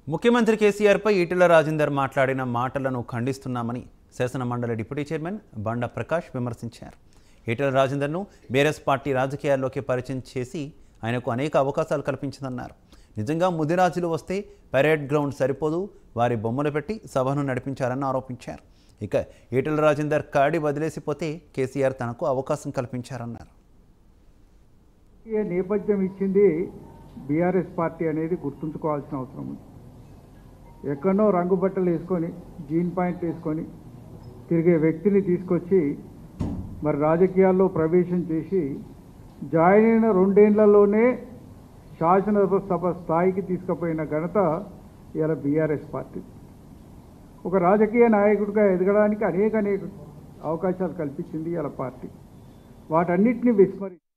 ముఖ్యమంత్రి కేసీఆర్పై ఈటెల రాజేందర్ మాట్లాడిన మాటలను ఖండిస్తున్నామని శాసన మండలి డిప్యూటీ చైర్మన్ బండ ప్రకాష్ విమర్శించారు ఈటెల రాజేందర్ను బీఆర్ఎస్ పార్టీ రాజకీయాల్లోకి పరిచయం చేసి ఆయనకు అనేక అవకాశాలు కల్పించిందన్నారు నిజంగా ముదిరాజులు వస్తే పరేడ్ గ్రౌండ్ సరిపోదు వారి బొమ్మలు పెట్టి సభను నడిపించారని ఆరోపించారు ఇక ఈటెల రాజేందర్ కాడి వదిలేసిపోతే కేసీఆర్ తనకు అవకాశం కల్పించారన్నారు ఏ నేపథ్యం ఇచ్చింది బీఆర్ఎస్ పార్టీ అనేది గుర్తుంచుకోవాల్సిన అవసరం ఉంది ఎక్కడనో రంగు బట్టలు వేసుకొని జీన్ పాయింట్ వేసుకొని తిరిగే వ్యక్తిని తీసుకొచ్చి మరి రాజకీయాల్లో ప్రవేశం చేసి జాయిన్ అయిన రెండేళ్లలోనే శాసనసభ స్థాయికి తీసుకుపోయిన ఘనత ఇలా బీఆర్ఎస్ పార్టీ ఒక రాజకీయ నాయకుడిగా ఎదగడానికి అనేక అనేక అవకాశాలు కల్పించింది ఇలా పార్టీ వాటన్నిటిని విస్మరి